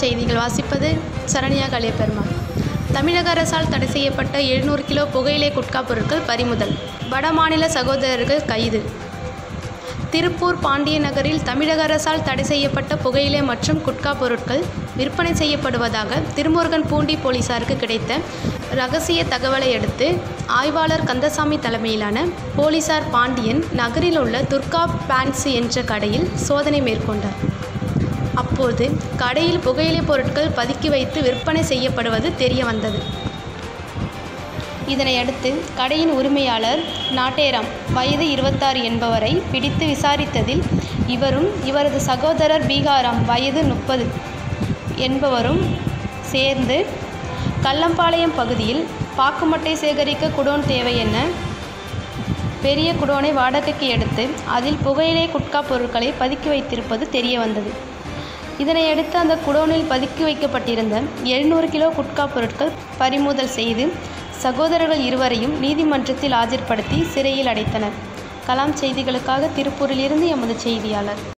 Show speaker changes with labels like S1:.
S1: செய்திகள் வாசிப்பது சரண்யா கலியபெருமாள் தமிழக அரசால் தடை செய்யப்பட்ட எழுநூறு கிலோ புகையிலை குட்கா பொருட்கள் பறிமுதல் வடமாநில சகோதரர்கள் கைது திருப்பூர் பாண்டிய நகரில் தமிழக அரசால் தடை செய்யப்பட்ட புகையிலை மற்றும் குட்கா பொருட்கள் விற்பனை செய்யப்படுவதாக திருமுருகன் பூண்டி போலீசாருக்கு கிடைத்த ரகசிய தகவலை அடுத்து ஆய்வாளர் கந்தசாமி தலைமையிலான போலீசார் பாண்டியன் நகரில் உள்ள துர்கா பேன்சி என்ற கடையில் சோதனை மேற்கொண்டார் அப்போது கடையில் புகையிலை பொருட்கள் பதுக்கி வைத்து விற்பனை செய்யப்படுவது தெரிய வந்தது இதனையடுத்து கடையின் உரிமையாளர் நாட்டேராம் வயது இருபத்தாறு என்பவரை பிடித்து விசாரித்ததில் இவரும் இவரது சகோதரர் பீகாராம் வயது முப்பது என்பவரும் சேர்ந்து கல்லம்பாளையம் பகுதியில் பாக்குமட்டை சேகரிக்க குடோன் தேவை என பெரிய குடோனை வாடகைக்கு எடுத்து அதில் புகையிலை குட்கா பொருட்களை பதுக்கி வைத்திருப்பது தெரிய வந்தது இதனையடுத்து அந்த குடோனில் பதுக்கி வைக்கப்பட்டிருந்த எழுநூறு கிலோ குட்கா பொருட்கள் பறிமுதல் செய்து சகோதரர்கள் இருவரையும் நீதிமன்றத்தில் ஆஜர்படுத்தி சிறையில் அடைத்தனர் கலாம் செய்திகளுக்காக திருப்பூரிலிருந்து எமது செய்தியாளர்